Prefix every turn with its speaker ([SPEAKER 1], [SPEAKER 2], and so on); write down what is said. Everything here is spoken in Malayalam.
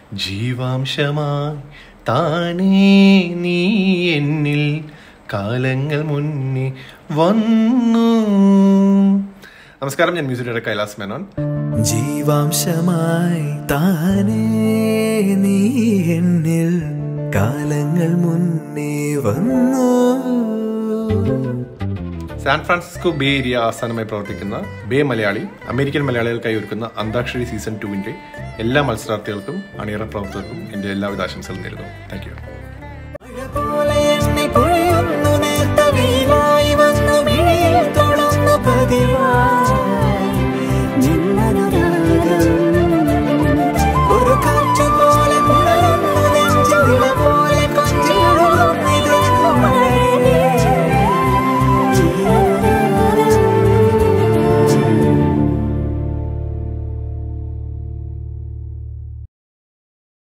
[SPEAKER 1] ജീവാംശമായി താനേ നീ എന്നിൽ കാലങ്ങൾ മുന്നേ വന്നു നമസ്കാരം ഞാൻ മ്യൂസിക് ഡയറക്ടർ കൈലാസ് മേനോൻ
[SPEAKER 2] ജീവാംശമായി താനേ നീ എന്നിൽ കാലങ്ങൾ മുന്നേ വന്നു
[SPEAKER 1] സാൻ ഫ്രാൻസിസ്കോ ബേ ഏരിയ ആസ്ഥാനമായി പ്രവർത്തിക്കുന്ന ബേ മലയാളി അമേരിക്കൻ മലയാളികൾക്കായി ഒരുക്കുന്ന അന്താക്ഷരി സീസൺ ടുവിന്റെ എല്ലാ മത്സരാർത്ഥികൾക്കും അണിയറ പ്രവർത്തകർക്കും എന്റെ എല്ലാവിധ ആശംസകളും നേരുന്നു താങ്ക് യു